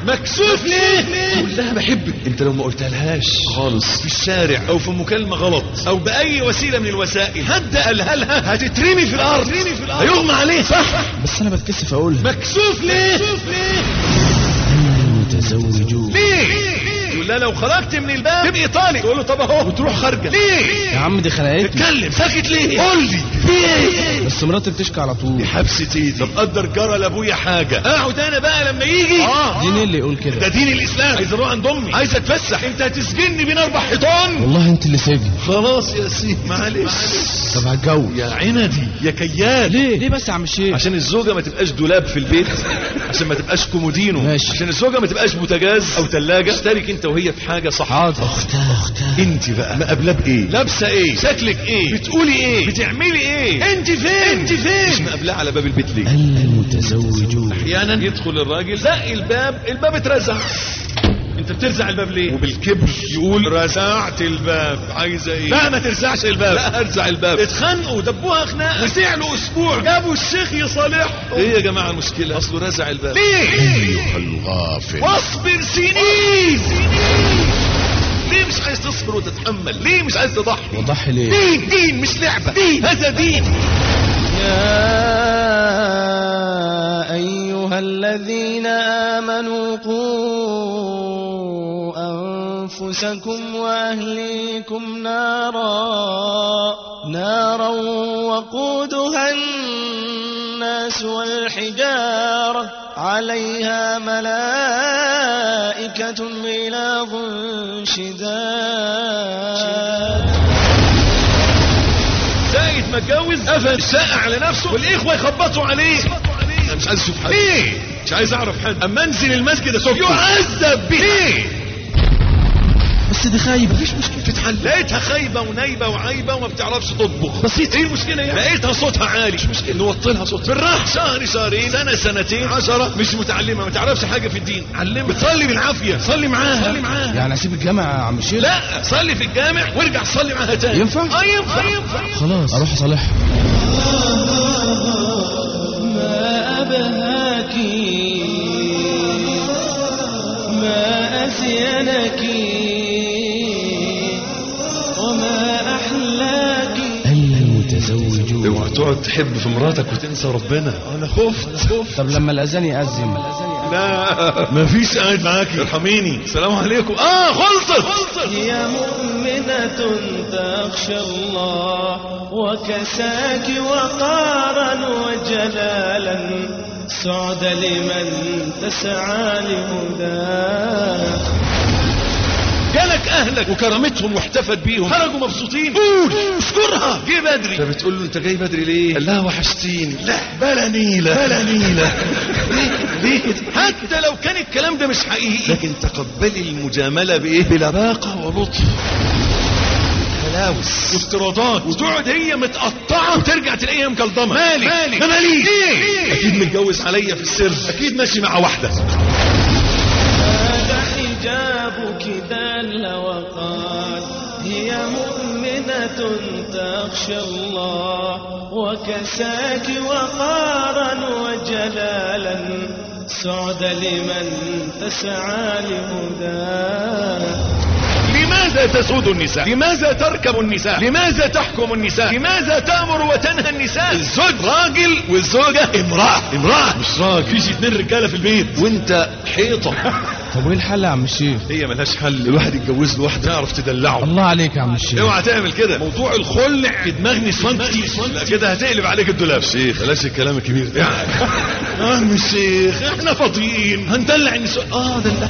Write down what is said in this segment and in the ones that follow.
مكسوف ليه قول لها بحبك انت لو ما قلتها لهاش خالص في الشارع او في مكالمة غلط او باي وسيلة من الوسائل هد قالها لها هتترمي في الارض هيغمى عليه صح بس انا بتكسف اقولها مكسوف ليه المتزوجون ليه يقول لها لو خرجت من الباب تبقي طالق تقول له طب اهو وتروح خارجه ليه يا عم دي خنقتني اتكلم ساكت ليه قول لي في ايه بس مراتي بتشكي على طول حبسة ايدي طب قدر جرى لابويا حاجة اقعد انا بقى لما يجي اه دين اللي يقول ده كده دين الاسلام عايز اروح عند امي عايز اتفسح انت هتسجني بين اربع حيطان والله انت اللي سجن خلاص يا سيدي معلش طب هتجوز يا عندي يا كيال ليه ليه بس يا عم الشيخ عشان الزوجة ما تبقاش دولاب في البيت عشان ما تبقاش كومودينو ماشي. عشان الزوجة ما تبقاش بوتاجاز او ثلاجة اشترك انت وهي في حاجة صح حاضر اختها اختها انت بقى مقابله بايه لابسه ايه شكلك ايه بتقولي ايه بتعملي ايه انت فين انت فين مش مقابلاه على باب البيت ليه المتزوجون احيانا يدخل الراجل زق الباب الباب اترزع انت بترزع الباب ليه وبالكبر يقول رزعت الباب عايزه ايه لا ما ترزعش الباب لا ارزع الباب اتخانقوا دبوها خناقه وسعلوا اسبوع جابوا الشيخ يصالحهم ايه يا جماعه المشكله اصله رزع الباب ليه أيها الغافل واصبر سنين سنين ليه مش عايز تصبر وتتحمل ليه مش عايز تضحي وضحي ليه دين دين مش لعبة دين هذا دين يا أيها الذين آمنوا قوا أنفسكم وأهليكم نارا نارا وقودها الناس والحجارة عليها ملائكة غلاظ شداد سايد ما اتجوز قفل الشقة على نفسه والإخوة يخبطوا عليه أنا مش عايز أشوف حد ليه؟ مش عايز أعرف حد أما أنزل المسجد أشوف يعذب به ليه؟ بس دي خايبه مفيش مشكلة تتحل لقيتها خايبة ونايبة وعايبة وما بتعرفش تطبخ بسيط ايه المشكلة يعني لقيتها صوتها عالي مش مشكلة نوطلها صوتها بالراحة شهر شهرين سنة سنتين عشرة مش متعلمة ما تعرفش حاجة في الدين علمها بتصلي بالعافية صلي معاها صلي معاها يعني اسيب الجامع يا عم الشيخ لا صلي في الجامع وارجع صلي معاها تاني ينفع؟ اه ينفع ينفع خلاص اروح اصالحها ما أبهاك ما أزينك وما أحلاك المتزوجون اوعى تقعد تحب في مراتك وتنسى ربنا انا خفت خفت طب لما الاذان يأذن لا مفيش قاعد معاكي ارحميني السلام عليكم اه خلصت خلصت هي مؤمنة تخشى الله وكساك وقارا وجلالا سعد لمن تسعى لهداه جالك اهلك وكرمتهم واحتفت بيهم خرجوا مبسوطين قول اشكرها جه بدري فبتقول له انت جاي بدري ليه قال لها وحشتيني لا بلا نيله بلا نيله ليه ليه حتى لو كان الكلام ده مش حقيقي لكن تقبلي المجامله بايه بلباقه ولطف هلاوس وافتراضات وتقعد هي متقطعه وترجع تلاقيها مكلضمه مالك مالك انا ماليش ليه اكيد متجوز عليا في السر اكيد ماشي مع واحده هذا حجابك دل وقال هي مؤمنة تخشى الله وكساك وقارا وجلالا سعد لمن تسعى لهداه لماذا تسود النساء لماذا تركب النساء لماذا تحكم النساء لماذا تأمر وتنهى النساء الزوج راجل والزوجة امرأة امرأة مش راجل فيش اتنين رجالة في البيت وانت حيطة طب وايه الحل يا عم الشيخ هي ملهاش حل الواحد يتجوز له واحدة يعرف تدلعه الله عليك يا عم الشيخ اوعى تعمل كده موضوع الخلع في دماغني سنتي لا كده هتقلب عليك الدولاب شيخ بلاش الكلام الكبير ده يعني اه مش شيخ احنا فاضيين هندلع النساء اه دلع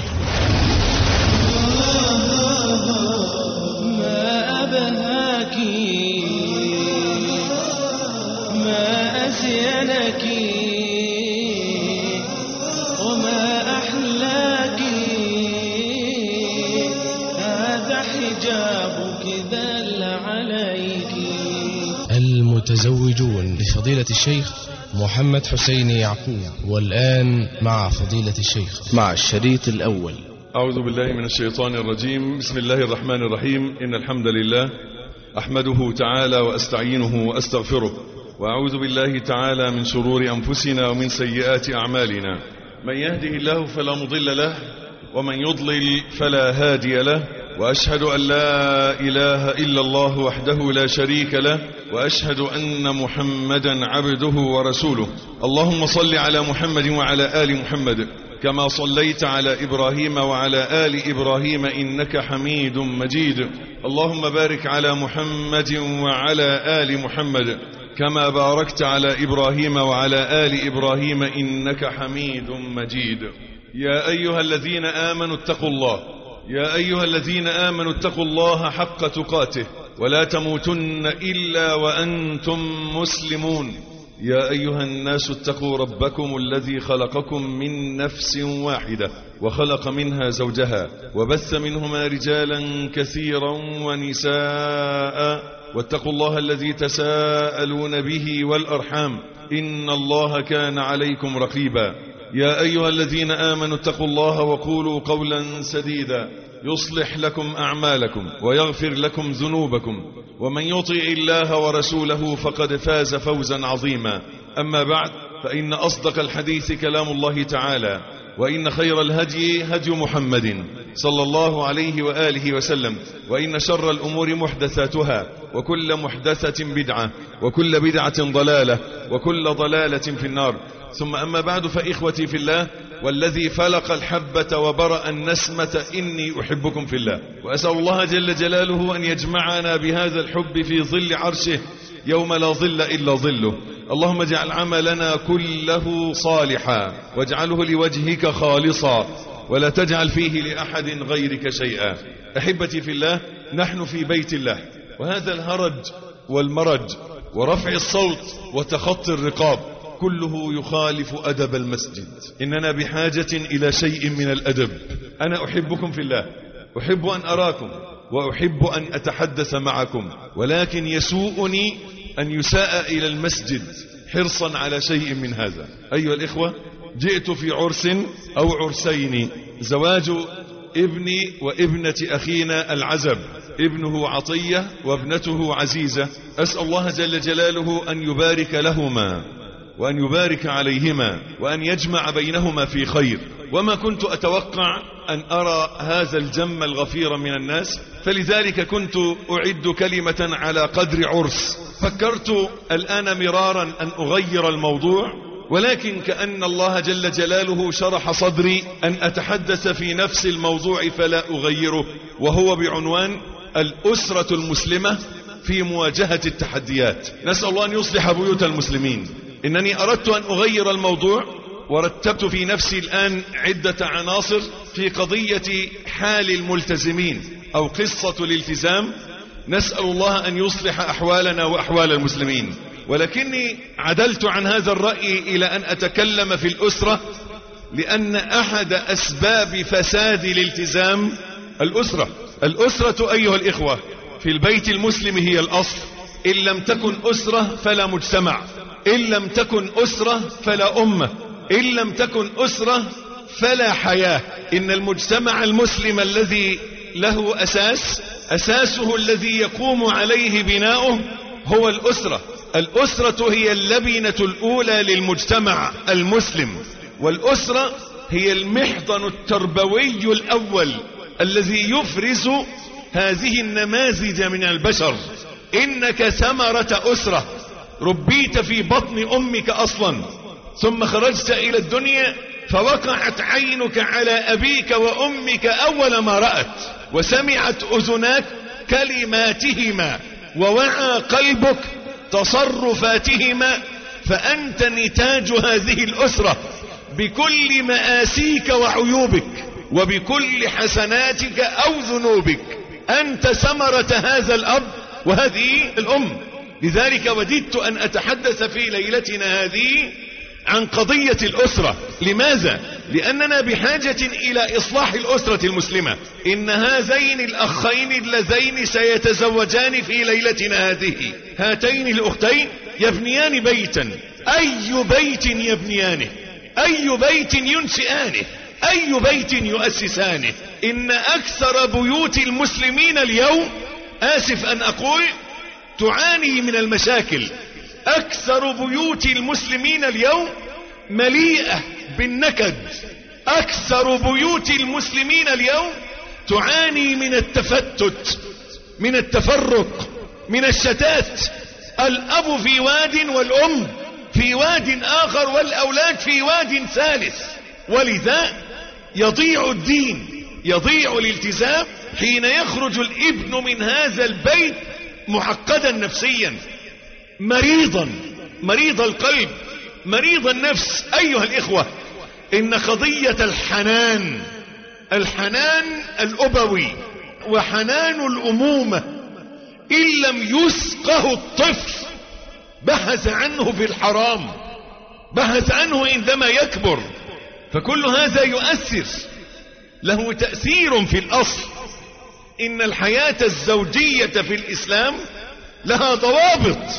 ما أبهاك ما أزينك وما أحلاك هذا حجابك دل عليك المتزوجون لفضيلة الشيخ محمد حسين يعقوب والآن مع فضيلة الشيخ مع الشريط الأول أعوذ بالله من الشيطان الرجيم بسم الله الرحمن الرحيم إن الحمد لله أحمده تعالى وأستعينه وأستغفره وأعوذ بالله تعالى من شرور أنفسنا ومن سيئات أعمالنا من يهده الله فلا مضل له ومن يضلل فلا هادي له وأشهد أن لا إله إلا الله وحده لا شريك له وأشهد أن محمدا عبده ورسوله اللهم صل على محمد وعلى آل محمد كما صليت على إبراهيم وعلى آل إبراهيم إنك حميد مجيد اللهم بارك على محمد وعلى آل محمد كما باركت على إبراهيم وعلى آل إبراهيم إنك حميد مجيد يا أيها الذين آمنوا اتقوا الله يا أيها الذين آمنوا اتقوا الله حق تقاته ولا تموتن إلا وأنتم مسلمون يا أيها الناس اتقوا ربكم الذي خلقكم من نفس واحدة وخلق منها زوجها وبث منهما رجالا كثيرا ونساء واتقوا الله الذي تساءلون به والأرحام إن الله كان عليكم رقيبا يا أيها الذين آمنوا اتقوا الله وقولوا قولا سديدا يصلح لكم أعمالكم ويغفر لكم ذنوبكم ومن يطع الله ورسوله فقد فاز فوزا عظيما أما بعد فإن أصدق الحديث كلام الله تعالى وإن خير الهدي هدي محمد صلى الله عليه وآله وسلم وإن شر الأمور محدثاتها وكل محدثة بدعة وكل بدعة ضلالة وكل ضلالة في النار ثم أما بعد فإخوتي في الله والذي فلق الحبة وبرأ النسمة إني أحبكم في الله وأسأل الله جل جلاله أن يجمعنا بهذا الحب في ظل عرشه يوم لا ظل إلا ظله اللهم اجعل عملنا كله صالحا واجعله لوجهك خالصا ولا تجعل فيه لأحد غيرك شيئا أحبتي في الله نحن في بيت الله وهذا الهرج والمرج ورفع الصوت وتخطي الرقاب كله يخالف أدب المسجد إننا بحاجة إلى شيء من الأدب أنا أحبكم في الله أحب أن أراكم وأحب أن أتحدث معكم ولكن يسوءني أن يساء إلى المسجد حرصا على شيء من هذا أيها الإخوة جئت في عرس أو عرسين زواج ابني وابنة أخينا العزب ابنه عطية وابنته عزيزة أسأل الله جل جلاله أن يبارك لهما وأن يبارك عليهما وأن يجمع بينهما في خير وما كنت أتوقع أن أرى هذا الجم الغفير من الناس فلذلك كنت أعد كلمة على قدر عرس فكرت الآن مرارا أن أغير الموضوع ولكن كأن الله جل جلاله شرح صدري أن أتحدث في نفس الموضوع فلا أغيره وهو بعنوان الأسرة المسلمة في مواجهة التحديات نسأل الله أن يصلح بيوت المسلمين إنني أردت أن أغير الموضوع ورتبت في نفسي الآن عدة عناصر في قضية حال الملتزمين أو قصة الالتزام نسأل الله أن يصلح أحوالنا وأحوال المسلمين ولكني عدلت عن هذا الرأي إلى أن أتكلم في الأسرة لأن أحد أسباب فساد الالتزام الأسرة الأسرة أيها الإخوة في البيت المسلم هي الأصل إن لم تكن أسرة فلا مجتمع إن لم تكن أسرة فلا أمة إن لم تكن أسرة فلا حياة إن المجتمع المسلم الذي له أساس أساسه الذي يقوم عليه بناؤه هو الأسرة الأسرة هي اللبنة الأولى للمجتمع المسلم والأسرة هي المحضن التربوي الأول الذي يفرز هذه النماذج من البشر إنك ثمرة أسرة ربيت في بطن أمك أصلا ثم خرجت إلى الدنيا فوقعت عينك على أبيك وأمك أول ما رأت وسمعت أذناك كلماتهما ووعى قلبك تصرفاتهما فأنت نتاج هذه الأسرة بكل مآسيك وعيوبك وبكل حسناتك أو ذنوبك أنت ثمرة هذا الأب وهذه الأم لذلك وددت أن أتحدث في ليلتنا هذه عن قضية الأسرة لماذا؟ لأننا بحاجة إلى إصلاح الأسرة المسلمة إن هذين الأخين اللذين سيتزوجان في ليلتنا هذه هاتين الأختين يبنيان بيتا أي بيت يبنيانه أي بيت ينشئانه أي بيت يؤسسانه إن أكثر بيوت المسلمين اليوم آسف أن أقول تعاني من المشاكل أكثر بيوت المسلمين اليوم مليئة بالنكد اكثر بيوت المسلمين اليوم تعاني من التفتت من التفرق من الشتات الاب في واد والام في واد اخر والاولاد في واد ثالث ولذا يضيع الدين يضيع الالتزام حين يخرج الابن من هذا البيت معقدا نفسيا مريضا مريض القلب مريض النفس ايها الاخوة ان قضية الحنان الحنان الابوي وحنان الامومة ان لم يسقه الطفل بحث عنه في الحرام بحث عنه عندما يكبر فكل هذا يؤثر له تأثير في الأصل إن الحياة الزوجية في الإسلام لها ضوابط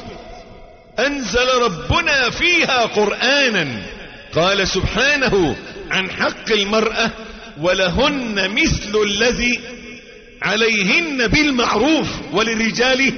أنزل ربنا فيها قرآنا قال سبحانه عن حق المرأة ولهن مثل الذي عليهن بالمعروف وللرجال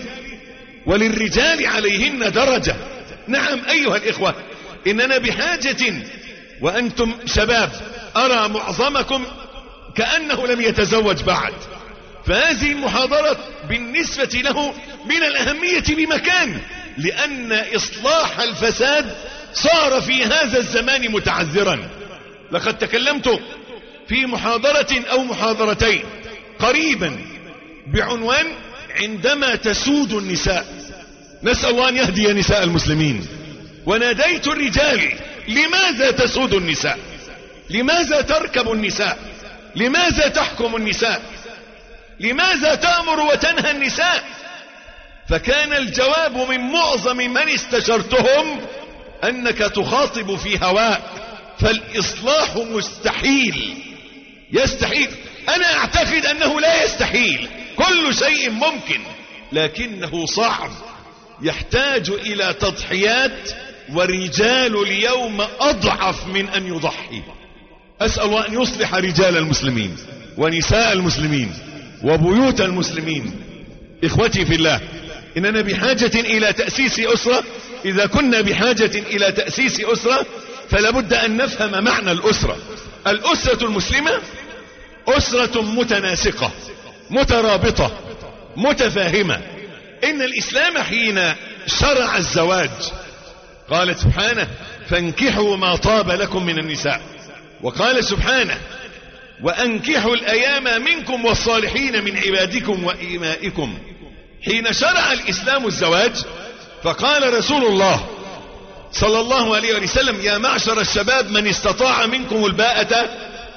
وللرجال عليهن درجة نعم أيها الإخوة إننا بحاجة وأنتم شباب أرى معظمكم كأنه لم يتزوج بعد فهذه المحاضرة بالنسبة له من الأهمية بمكان لأن إصلاح الفساد صار في هذا الزمان متعذرا لقد تكلمت في محاضرة أو محاضرتين قريبا بعنوان عندما تسود النساء نسأل الله أن يهدي نساء المسلمين وناديت الرجال لماذا تسود النساء لماذا تركب النساء لماذا تحكم النساء لماذا تأمر وتنهى النساء فكان الجواب من معظم من استشرتهم أنك تخاطب في هواء فالإصلاح مستحيل يستحيل أنا أعتقد أنه لا يستحيل كل شيء ممكن لكنه صعب يحتاج إلى تضحيات ورجال اليوم أضعف من أن يضحي أسأل الله أن يصلح رجال المسلمين ونساء المسلمين وبيوت المسلمين إخوتي في الله إننا بحاجة إلى تأسيس أسرة إذا كنا بحاجة إلى تأسيس أسرة فلا بد أن نفهم معنى الأسرة الأسرة المسلمة أسرة متناسقة مترابطة متفاهمة إن الإسلام حين شرع الزواج قال سبحانه فانكحوا ما طاب لكم من النساء وقال سبحانه وأنكحوا الأيام منكم والصالحين من عبادكم وإيمائكم حين شرع الإسلام الزواج فقال رسول الله صلى الله عليه وسلم يا معشر الشباب من استطاع منكم الباءة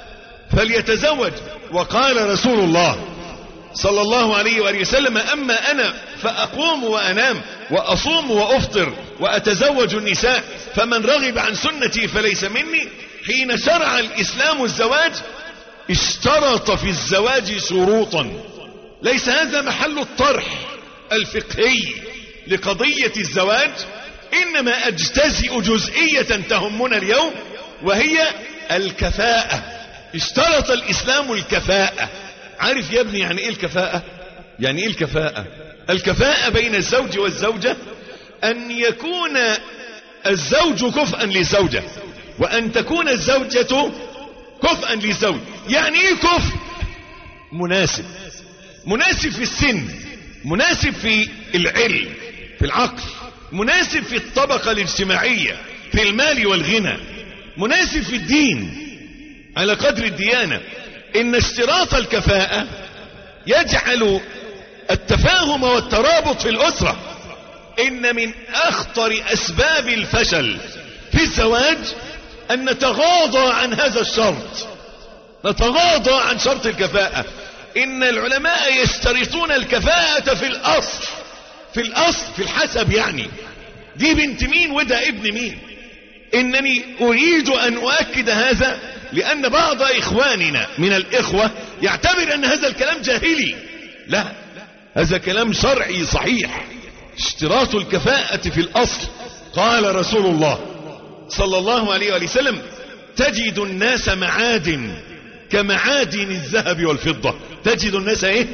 فليتزوج وقال رسول الله صلى الله عليه وآله وسلم أما أنا فأقوم وأنام وأصوم وأفطر وأتزوج النساء فمن رغب عن سنتي فليس مني حين شرع الإسلام الزواج اشترط في الزواج شروطا ليس هذا محل الطرح الفقهي لقضية الزواج إنما أجتزئ جزئية تهمنا اليوم وهي الكفاءة اشترط الإسلام الكفاءة عارف يا ابني يعني ايه الكفاءة يعني ايه الكفاءة الكفاءة بين الزوج والزوجة ان يكون الزوج كفءا للزوجة وان تكون الزوجة كفءا للزوج يعني ايه كفء مناسب مناسب في السن مناسب في العلم في العقل مناسب في الطبقة الاجتماعية في المال والغنى مناسب في الدين على قدر الديانة ان اشتراط الكفاءة يجعل التفاهم والترابط في الاسرة ان من اخطر اسباب الفشل في الزواج ان نتغاضى عن هذا الشرط نتغاضى عن شرط الكفاءة ان العلماء يشترطون الكفاءة في الاصل في الاصل في الحسب يعني دي بنت مين وده ابن مين انني اريد ان اؤكد هذا لان بعض اخواننا من الاخوة يعتبر ان هذا الكلام جاهلي لا هذا كلام شرعي صحيح اشتراط الكفاءة في الاصل قال رسول الله صلى الله عليه وآله وسلم تجد الناس معادن كمعادن الذهب والفضة تجد الناس ايه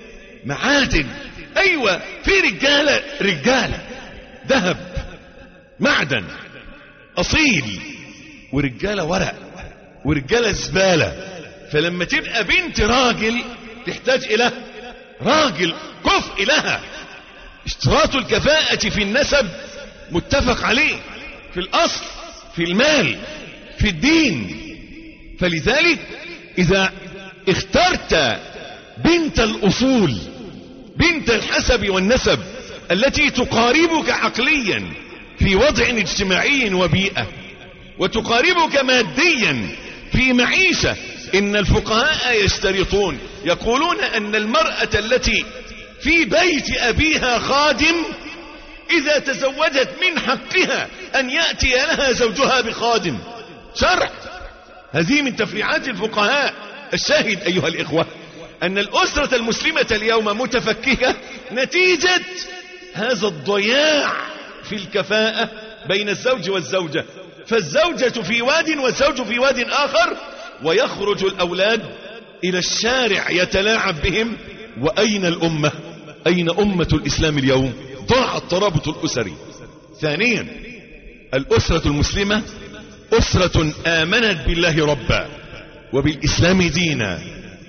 معادن ايوه في رجالة رجالة ذهب معدن اصيل ورجالة ورق ورجالة زبالة فلما تبقى بنت راجل تحتاج إلى راجل كفء لها اشتراط الكفاءة في النسب متفق عليه في الأصل في المال في الدين فلذلك إذا اخترت بنت الأصول بنت الحسب والنسب التي تقاربك عقليا في وضع اجتماعي وبيئة وتقاربك ماديا في معيشة إن الفقهاء يشترطون يقولون أن المرأة التي في بيت أبيها خادم إذا تزوجت من حقها أن يأتي لها زوجها بخادم شرع هذه من تفريعات الفقهاء الشاهد أيها الإخوة أن الأسرة المسلمة اليوم متفككة نتيجة هذا الضياع في الكفاءة بين الزوج والزوجة فالزوجة في واد والزوج في واد آخر ويخرج الأولاد إلى الشارع يتلاعب بهم وأين الأمة أين أمة الإسلام اليوم ضاع الترابط الأسري ثانيا الأسرة المسلمة أسرة آمنت بالله ربا وبالإسلام دينا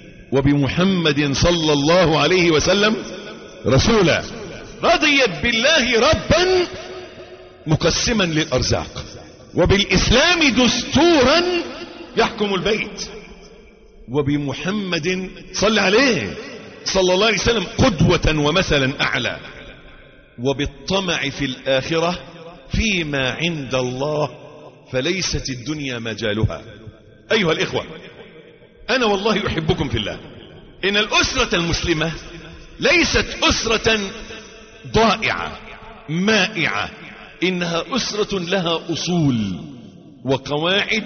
وبمحمد صلى الله عليه وسلم رسولا رضيت بالله ربا مقسما للأرزاق وبالإسلام دستورا يحكم البيت وبمحمد صلى عليه صلى الله عليه وسلم قدوة ومثلا أعلى وبالطمع في الآخرة فيما عند الله فليست الدنيا مجالها أيها الإخوة أنا والله أحبكم في الله إن الأسرة المسلمة ليست أسرة ضائعة مائعة إنها أسرة لها أصول وقواعد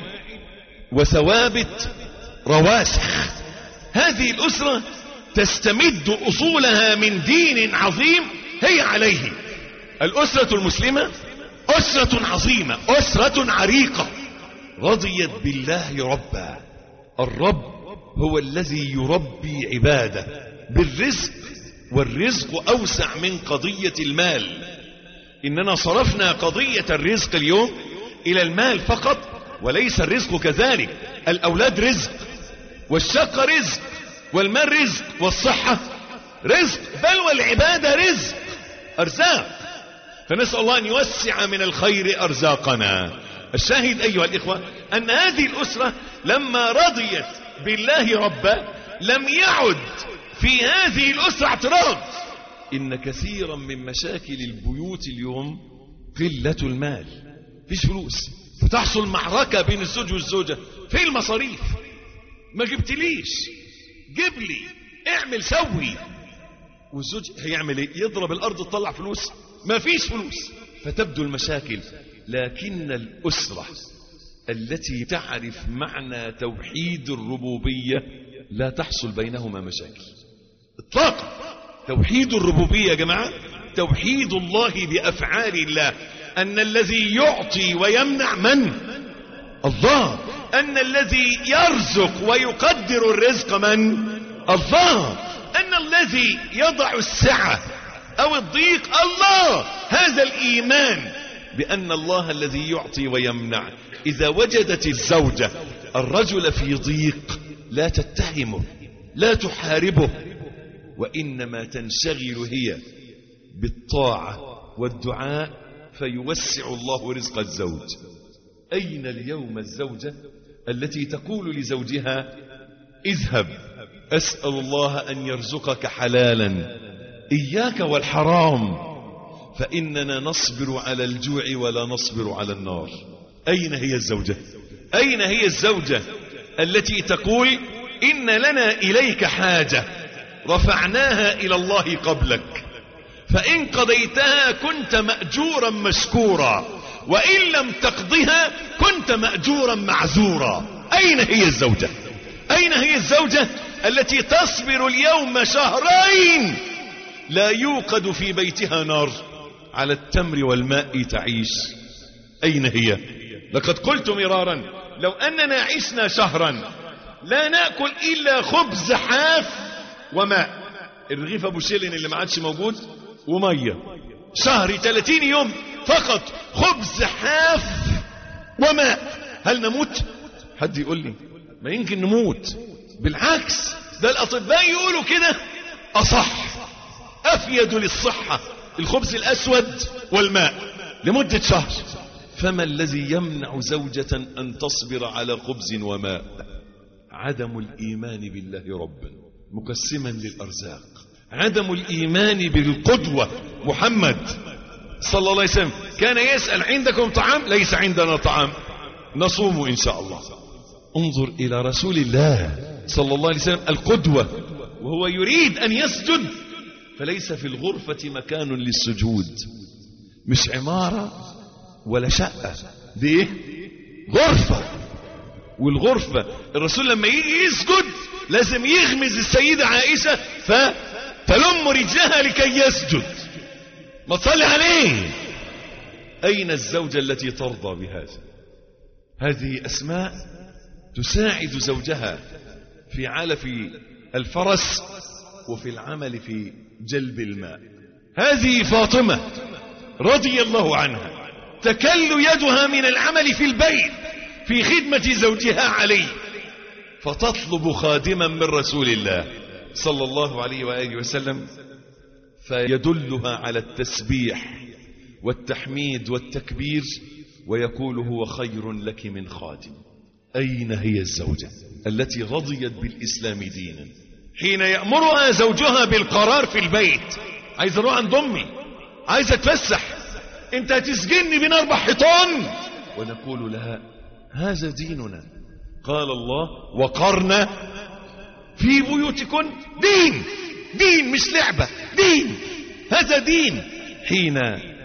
وثوابت رواسخ هذه الأسرة تستمد أصولها من دين عظيم هي عليه الأسرة المسلمة أسرة عظيمة أسرة عريقة رضيت بالله ربا الرب هو الذي يربي عباده بالرزق والرزق أوسع من قضية المال إننا صرفنا قضية الرزق اليوم إلى المال فقط وليس الرزق كذلك الأولاد رزق والشقة رزق والمال رزق والصحة رزق بل والعبادة رزق أرزاق فنسأل الله أن يوسع من الخير أرزاقنا الشاهد أيها الإخوة أن هذه الأسرة لما رضيت بالله ربا لم يعد في هذه الأسرة اعتراض إن كثيرا من مشاكل البيوت اليوم قلة المال فيش فلوس فتحصل معركة بين الزوج والزوجة في المصاريف ما جبتليش جيب لي اعمل سوي والزوج هيعمل ايه يضرب الارض تطلع فلوس ما فيش فلوس فتبدو المشاكل لكن الاسره التي تعرف معنى توحيد الربوبيه لا تحصل بينهما مشاكل اطلاقا توحيد الربوبيه يا جماعه توحيد الله بافعال الله ان الذي يعطي ويمنع من الله ان الذي يرزق ويقدر الرزق من الله ان الذي يضع السعه او الضيق الله هذا الايمان بان الله الذي يعطي ويمنع اذا وجدت الزوجه الرجل في ضيق لا تتهمه لا تحاربه وانما تنشغل هي بالطاعه والدعاء فيوسع الله رزق الزوج اين اليوم الزوجه التي تقول لزوجها اذهب اسال الله ان يرزقك حلالا اياك والحرام فاننا نصبر على الجوع ولا نصبر على النار اين هي الزوجه اين هي الزوجه التي تقول ان لنا اليك حاجه رفعناها الى الله قبلك فان قضيتها كنت ماجورا مشكورا وان لم تقضها كنت ماجورا معذورا اين هي الزوجه اين هي الزوجه التي تصبر اليوم شهرين لا يوقد في بيتها نار على التمر والماء تعيش اين هي لقد قلت مرارا لو اننا عشنا شهرا لا ناكل الا خبز حاف وماء الرغيف ابو شيلين اللي ما عادش موجود وميه شهر 30 يوم فقط خبز حاف وماء هل نموت حد يقول لي ما يمكن نموت بالعكس ده الأطباء يقولوا كده أصح أفيد للصحة الخبز الأسود والماء لمدة شهر فما الذي يمنع زوجة أن تصبر على خبز وماء عدم الإيمان بالله ربا مقسما للأرزاق عدم الإيمان بالقدوة محمد صلى الله عليه وسلم كان يسأل عندكم طعام ليس عندنا طعام نصوم إن شاء الله انظر إلى رسول الله صلى الله عليه وسلم القدوة وهو يريد أن يسجد فليس في الغرفة مكان للسجود مش عمارة ولا شقة دي ايه غرفة والغرفة الرسول لما يجي يسجد لازم يغمز السيدة عائشة فتلم رجلها لكي يسجد ما تصلي عليه أين الزوجة التي ترضى بهذا هذه أسماء تساعد زوجها في علف الفرس وفي العمل في جلب الماء هذه فاطمة رضي الله عنها تكل يدها من العمل في البيت في خدمة زوجها علي فتطلب خادما من رسول الله صلى الله عليه وآله وسلم فيدلها على التسبيح والتحميد والتكبير ويقول هو خير لك من خادم أين هي الزوجة التي رضيت بالإسلام دينا حين يأمرها زوجها بالقرار في البيت عايز اروح عند امي عايز اتفسح انت هتسجني بين اربع حيطان ونقول لها هذا ديننا قال الله وقرنا في بيوتكن دين دين مش لعبة دين هذا دين حين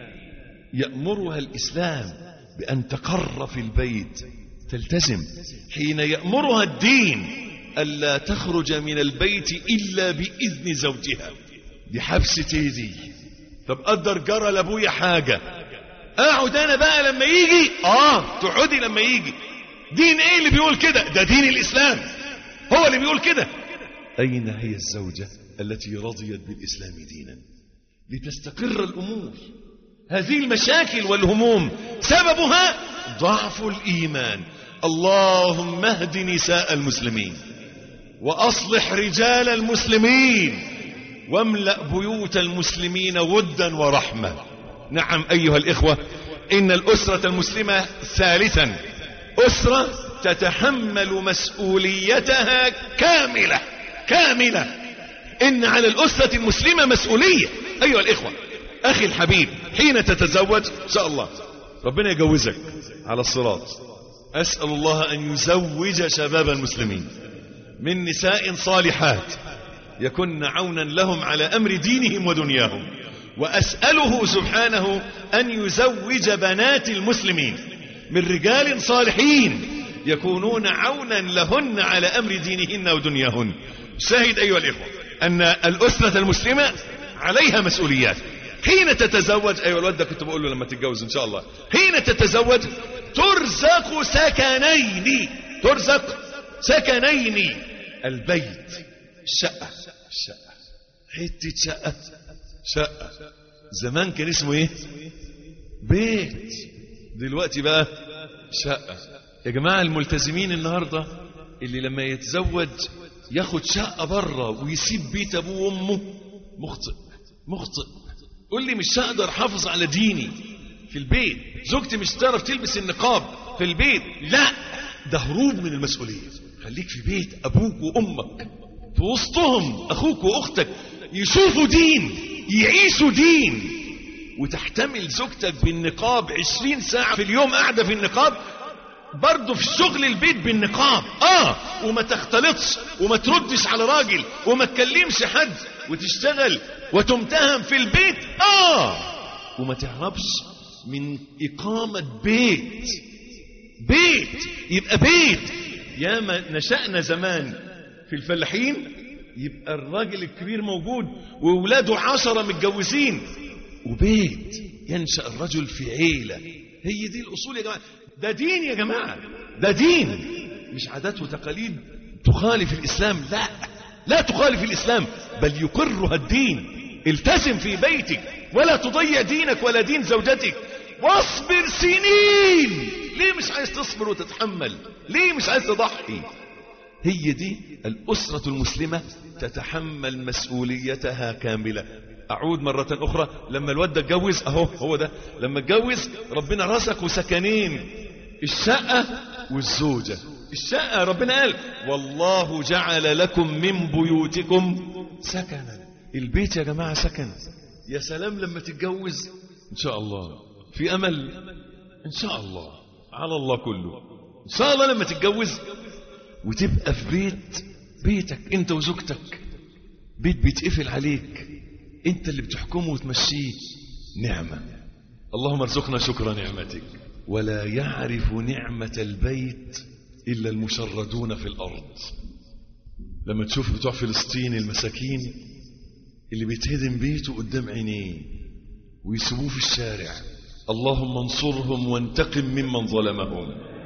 يأمرها الإسلام بأن تقر في البيت تلتزم حين يأمرها الدين ألا تخرج من البيت إلا بإذن زوجها دي حبسة ايدي طب قدر جرى لابويا حاجة اقعد انا بقى لما يجي اه تقعدي لما يجي دين ايه اللي بيقول كده ده دين الاسلام هو اللي بيقول كده اين هي الزوجة التي رضيت بالاسلام دينا لتستقر الامور هذه المشاكل والهموم سببها ضعف الايمان اللهم اهد نساء المسلمين واصلح رجال المسلمين واملأ بيوت المسلمين ودا ورحمة نعم أيها الإخوة إن الأسرة المسلمة ثالثا أسرة تتحمل مسؤوليتها كاملة كاملة إن على الأسرة المسلمة مسؤولية أيها الإخوة أخي الحبيب حين تتزوج إن شاء الله ربنا يجوزك على الصراط أسأل الله أن يزوج شباب المسلمين من نساء صالحات يكن عونا لهم على أمر دينهم ودنياهم وأسأله سبحانه أن يزوج بنات المسلمين من رجال صالحين يكونون عونا لهن على أمر دينهن ودنياهن شاهد أيها الإخوة أن الأسرة المسلمة عليها مسؤوليات حين تتزوج أيها الواد ده كنت بقول له لما تتجوز إن شاء الله حين تتزوج ترزق سكنين ترزق سكنين البيت الشقة الشقة حتة شقة شقة زمان كان اسمه ايه بيت دلوقتي بقى شقة يا جماعة الملتزمين النهاردة اللي لما يتزوج ياخد شقة بره ويسيب بيت ابوه وامه مخطئ مخطئ قول لي مش هقدر احافظ على ديني في البيت زوجتي مش تعرف تلبس النقاب في البيت لا ده هروب من المسؤولية خليك في بيت ابوك وامك في وسطهم اخوك واختك يشوفوا دين يعيشوا دين وتحتمل زوجتك بالنقاب عشرين ساعة في اليوم قاعدة في النقاب برضه في شغل البيت بالنقاب اه وما تختلطش وما تردش على راجل وما تكلمش حد وتشتغل وتمتهم في البيت اه وما تهربش من إقامة بيت بيت يبقى بيت يا ما نشأنا زمان في الفلاحين يبقى الراجل الكبير موجود وولاده عشرة متجوزين وبيت ينشأ الرجل في عيلة هي دي الأصول يا جماعة ده دين يا جماعة ده دين مش عادات وتقاليد تخالف الإسلام لا لا تخالف الإسلام بل يقرها الدين التزم في بيتك ولا تضيع دينك ولا دين زوجتك واصبر سنين ليه مش عايز تصبر وتتحمل ليه مش عايز تضحي هي دي الأسرة المسلمة تتحمل مسؤوليتها كاملة أعود مرة أخرى لما الواد ده اتجوز أهو هو ده لما اتجوز ربنا رزقه سكنين الشقة والزوجة الشقة ربنا قال والله جعل لكم من بيوتكم سكنا البيت يا جماعة سكن يا سلام لما تتجوز إن شاء الله في أمل إن شاء الله على الله كله إن شاء الله لما تتجوز وتبقى في بيت بيتك انت وزوجتك بيت بيتقفل عليك انت اللي بتحكمه وتمشيه نعمة اللهم ارزقنا شكر نعمتك ولا يعرف نعمة البيت إلا المشردون في الأرض لما تشوف بتوع فلسطين المساكين اللي بيتهدم بيته قدام عينيه ويسيبوه في الشارع اللهم انصرهم وانتقم ممن ظلمهم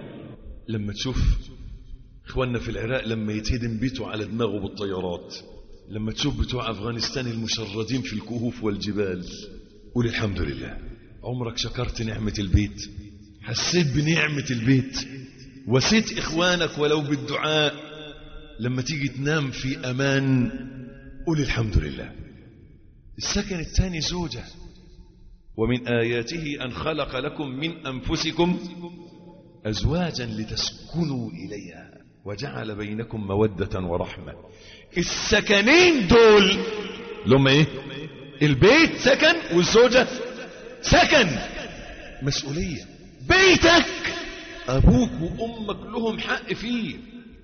لما تشوف اخواننا في العراق لما يتهدم بيته على دماغه بالطيارات لما تشوف بتوع افغانستان المشردين في الكهوف والجبال قول الحمد لله عمرك شكرت نعمة البيت حسيت بنعمة البيت وسيت اخوانك ولو بالدعاء لما تيجي تنام في امان قول الحمد لله السكن الثاني زوجة ومن آياته أن خلق لكم من أنفسكم أزواجا لتسكنوا إليها وجعل بينكم مودة ورحمة السكنين دول لهم ايه البيت سكن والزوجة سكن مسؤولية بيتك أبوك وأمك لهم حق فيه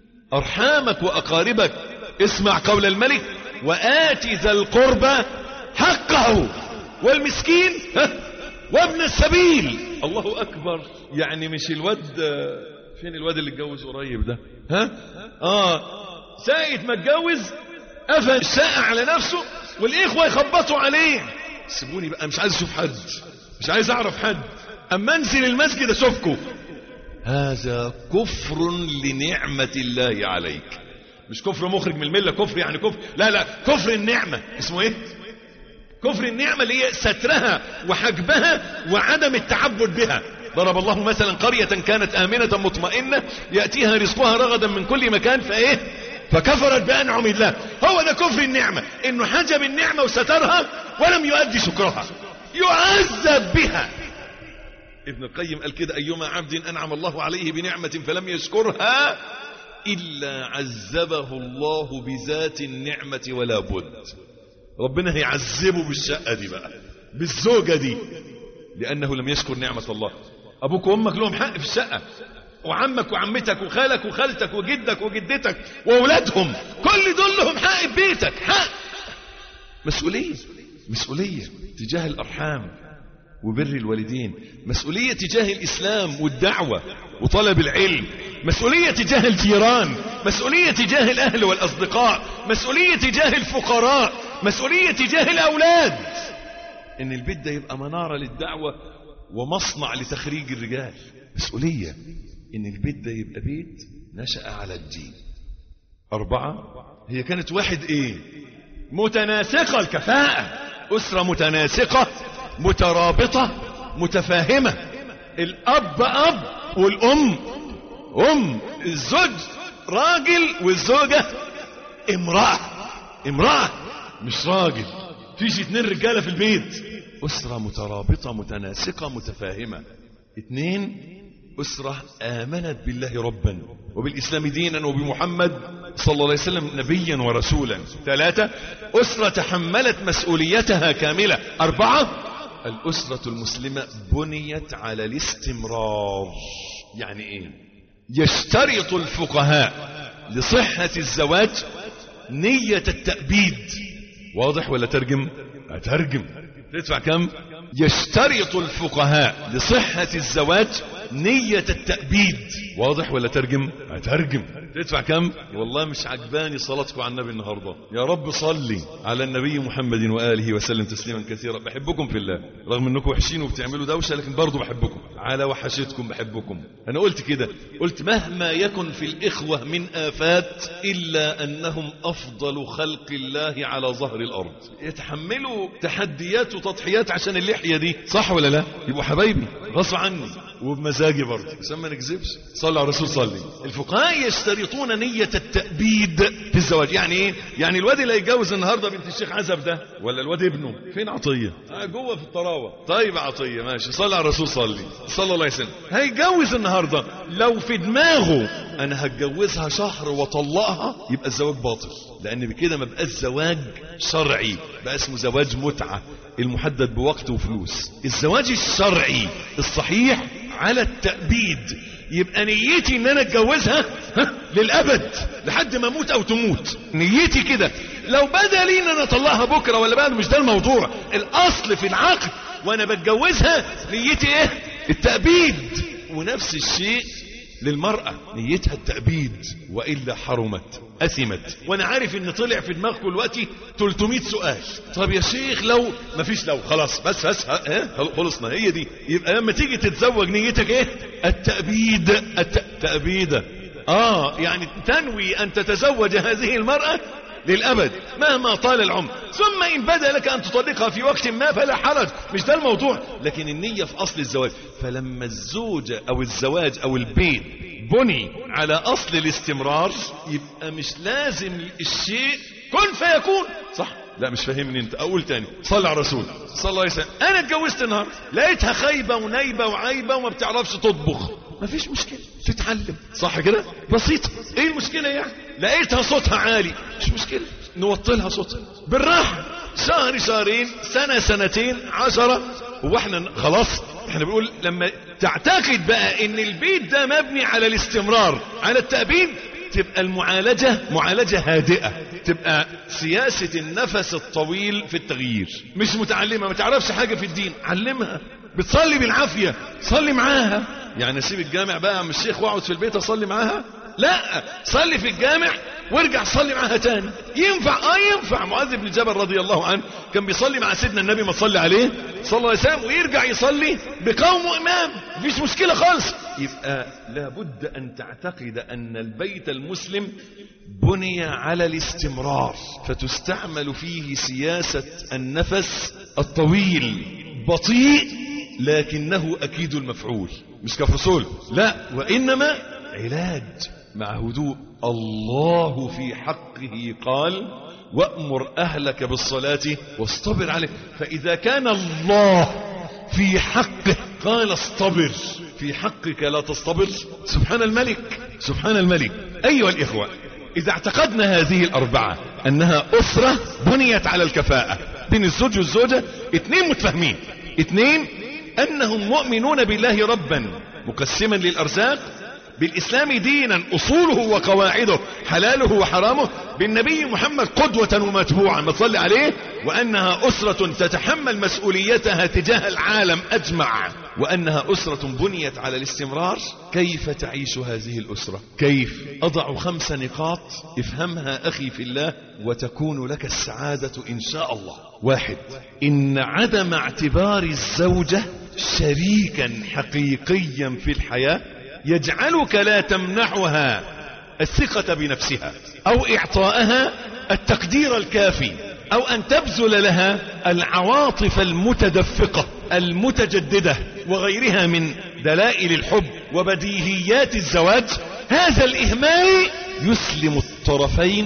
أرحامك وأقاربك اسمع قول الملك وآت ذا القربى حقه والمسكين ها وابن السبيل الله أكبر يعني مش الواد فين الواد اللي اتجوز قريب ده ها اه ساعة ما اتجوز قفل الشقة على نفسه والإخوة يخبطوا عليه سيبوني بقى مش عايز أشوف حد مش عايز أعرف حد أما أنزل المسجد أشوفكم هذا كفر لنعمة الله عليك مش كفر مخرج من الملة كفر يعني كفر لا لا كفر النعمة اسمه ايه كفر النعمة اللي هي سترها وحجبها وعدم التعبد بها ضرب الله مثلا قرية كانت آمنة مطمئنة يأتيها رزقها رغدا من كل مكان فايه فكفرت بأنعم الله هو ده كفر النعمة انه حجب النعمة وسترها ولم يؤدي شكرها يعذب بها ابن القيم قال كده أيما عبد أنعم الله عليه بنعمة فلم يشكرها إلا عذبه الله بذات النعمة ولا بد ربنا هيعذبه بالشقة دي بقى بالزوجة دي لأنه لم يشكر نعمة الله أبوك وأمك لهم حق في الشقة وعمك وعمتك وخالك وخالتك وجدك وجدتك وأولادهم كل دول لهم حق في بيتك حق مسؤولية مسؤولية تجاه الأرحام وبر الوالدين مسؤولية تجاه الإسلام والدعوة وطلب العلم مسؤولية تجاه الجيران مسؤولية تجاه الأهل والأصدقاء مسؤولية تجاه الفقراء مسؤولية تجاه الأولاد إن البيت ده يبقى منارة للدعوة ومصنع لتخريج الرجال مسؤولية إن البيت ده يبقى بيت نشأ على الدين أربعة هي كانت واحد إيه متناسقة الكفاءة أسرة متناسقة مترابطة متفاهمة الأب أب والأم أم الزوج راجل والزوجة امرأة امرأة مش راجل فيش اتنين رجالة في البيت أسرة مترابطة متناسقة متفاهمة اتنين أسرة آمنت بالله ربا وبالإسلام دينا وبمحمد صلى الله عليه وسلم نبيا ورسولا ثلاثة أسرة تحملت مسؤوليتها كاملة أربعة الأسرة المسلمة بنيت على الاستمرار يعني ايه يشترط الفقهاء لصحة الزواج نية التأبيد واضح ولا ترجم اترجم تدفع كم يشترط الفقهاء لصحة الزواج نية التأبيد واضح ولا ترجم اترجم تدفع كم والله مش عجباني صلاتكم على النبي النهاردة يا رب صلي على النبي محمد وآله وسلم تسليما كثيرا بحبكم في الله رغم انكم وحشين وبتعملوا دوشة لكن برضو بحبكم على وحشتكم بحبكم انا قلت كده قلت مهما يكن في الإخوة من آفات إلا أنهم أفضل خلق الله على ظهر الأرض يتحملوا تحديات وتضحيات عشان اللحية دي صح ولا لا يبقوا حبايبي غصب عني وبمزاجي برضه عشان ما نكذبش صلى على الرسول صلي الفقهاء يشترطون نية التأبيد في الزواج يعني ايه يعني الواد اللي هيتجوز النهارده بنت الشيخ عزب ده ولا الواد ابنه فين عطيه آه جوه في الطراوه طيب يا عطيه ماشي صلى على الرسول صلي صلى الله عليه وسلم هيتجوز النهارده لو في دماغه انا هتجوزها شهر واطلقها يبقى الزواج باطل لان بكده ما بقاش زواج شرعي بقى اسمه زواج متعه المحدد بوقت وفلوس الزواج الشرعي الصحيح على التأبيد يبقى نيتي ان انا اتجوزها ها، للابد لحد ما اموت او تموت نيتي كده لو بدا لي ان انا اطلقها بكره ولا بعد مش ده الموضوع الاصل في العقد وانا بتجوزها نيتي ايه التأبيد ونفس الشيء للمرأة نيتها التأبيد وإلا حرمت أثمت وأنا عارف إن طلع في دماغكم دلوقتي 300 سؤال طب يا شيخ لو مفيش لو خلاص بس بس ها ها، خلصنا هي دي يبقى لما تيجي تتزوج نيتك إيه التأبيد التأبيد آه يعني تنوي أن تتزوج هذه المرأة للأبد مهما طال العمر ثم إن بدا لك أن تطلقها في وقت ما فلا حرج مش ده الموضوع لكن النية في أصل الزواج فلما الزوجة أو الزواج أو البيت بني على أصل الاستمرار يبقى مش لازم الشيء كن فيكون صح لا مش فاهمني انت اقول تاني صلى على الرسول صلى الله عليه وسلم انا اتجوزت النهارده لقيتها خايبه ونايبه وعايبه وما بتعرفش تطبخ مفيش مشكله تتعلم صح كده بسيطه ايه المشكله يعني لقيتها صوتها عالي مش مشكله نوطلها صوتها بالراحه شهر شهرين سنه سنتين عشرة هو احنا خلاص احنا بنقول لما تعتقد بقى ان البيت ده مبني على الاستمرار على التأبيد تبقى المعالجة معالجة هادئة تبقى سياسة النفس الطويل في التغيير مش متعلمة ما تعرفش حاجة في الدين علمها بتصلي بالعافية صلي معاها يعني اسيب الجامع بقى يا عم الشيخ واقعد في البيت اصلي معاها لا صلي في الجامع وارجع صلي معاها تاني ينفع اه ينفع معاذ بن جبل رضي الله عنه كان بيصلي مع سيدنا النبي ما تصلي عليه صلى الله عليه وسلم ويرجع يصلي بقوم امام مفيش مشكله خالص يبقى لابد ان تعتقد ان البيت المسلم بني على الاستمرار فتستعمل فيه سياسه النفس الطويل بطيء لكنه اكيد المفعول مش كفرسول لا وانما علاج مع هدوء الله في حقه قال وأمر أهلك بالصلاة واصطبر عليه فإذا كان الله في حقه قال اصطبر في حقك لا تصطبر سبحان الملك سبحان الملك أيها الإخوة إذا اعتقدنا هذه الأربعة أنها أسرة بنيت على الكفاءة بين الزوج والزوجة اثنين متفاهمين اثنين أنهم مؤمنون بالله ربا مقسما للأرزاق بالإسلام دينا أصوله وقواعده حلاله وحرامه بالنبي محمد قدوة ومتبوعا ما تصلي عليه وأنها أسرة تتحمل مسؤوليتها تجاه العالم أجمع وأنها أسرة بنيت على الاستمرار كيف تعيش هذه الأسرة كيف أضع خمس نقاط افهمها أخي في الله وتكون لك السعادة إن شاء الله واحد إن عدم اعتبار الزوجة شريكا حقيقيا في الحياة يجعلك لا تمنحها الثقة بنفسها أو إعطائها التقدير الكافي أو أن تبذل لها العواطف المتدفقة المتجددة وغيرها من دلائل الحب وبديهيات الزواج هذا الإهمال يسلم الطرفين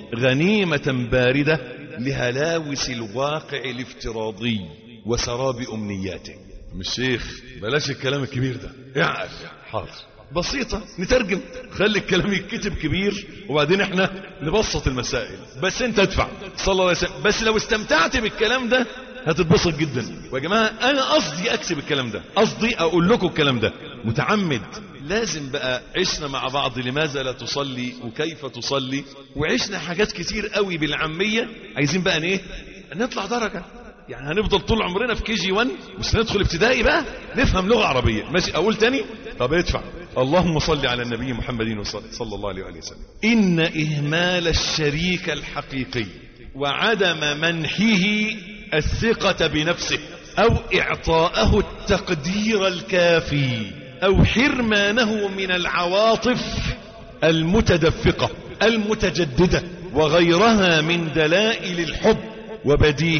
غنيمة باردة لهلاوس الواقع الافتراضي وسراب أمنياته مش شيخ بلاش الكلام الكبير ده اعقل حاضر بسيطة نترجم خلي الكلام يتكتب كبير وبعدين احنا نبسط المسائل بس انت ادفع صلى الله عليه وسلم بس لو استمتعت بالكلام ده هتتبسط جدا ويا جماعة انا قصدي اكتب الكلام ده قصدي اقول لكم الكلام ده متعمد لازم بقى عشنا مع بعض لماذا لا تصلي وكيف تصلي وعشنا حاجات كتير قوي بالعامية عايزين بقى ايه نطلع درجة يعني هنفضل طول عمرنا في كي جي 1 مش هندخل ابتدائي بقى نفهم لغة عربية ماشي اقول تاني طب ادفع اللهم صل على النبي محمد صلى الله عليه وآله وسلم إن إهمال الشريك الحقيقي وعدم منحه الثقة بنفسه أو إعطاءه التقدير الكافي أو حرمانه من العواطف المتدفقة المتجددة وغيرها من دلائل الحب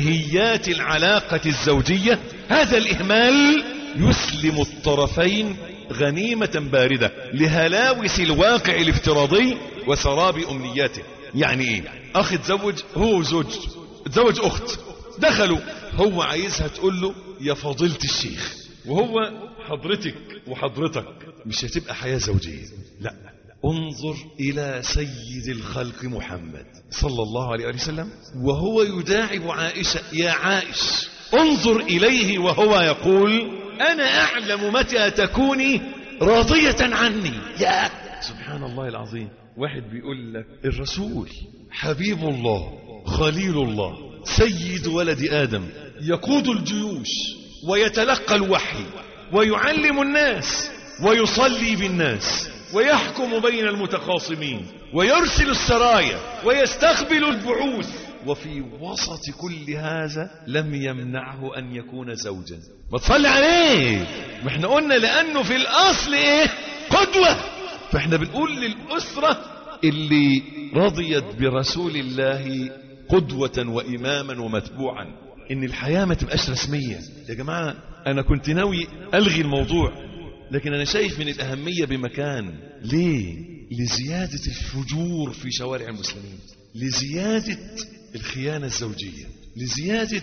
وبديهيات العلاقة الزوجية هذا الإهمال يسلم الطرفين غنيمة باردة لهلاوس الواقع الافتراضي وسراب أمنياته يعني ايه اخ اتزوج هو وزوج اتزوج اخت دخلوا هو عايزها تقول له يا فضيلة الشيخ وهو حضرتك وحضرتك مش هتبقى حياة زوجية لا انظر إلى سيد الخلق محمد صلى الله عليه وسلم وهو يداعب عائشة يا عائش انظر إليه وهو يقول أنا أعلم متى تكوني راضية عني يا سبحان الله العظيم واحد بيقول لك الرسول حبيب الله خليل الله سيد ولد آدم يقود الجيوش ويتلقى الوحي ويعلم الناس ويصلي بالناس ويحكم بين المتخاصمين ويرسل السرايا ويستقبل البعوث وفي وسط كل هذا لم يمنعه أن يكون زوجا ما تصلي عليه ما احنا قلنا لأنه في الأصل ايه قدوة فاحنا بنقول للأسرة اللي رضيت برسول الله قدوة وإماما ومتبوعا إن الحياة ما تبقاش رسمية يا جماعة أنا كنت ناوي ألغي الموضوع لكن أنا شايف من الأهمية بمكان ليه؟ لزيادة الفجور في شوارع المسلمين لزيادة الخيانة الزوجية لزيادة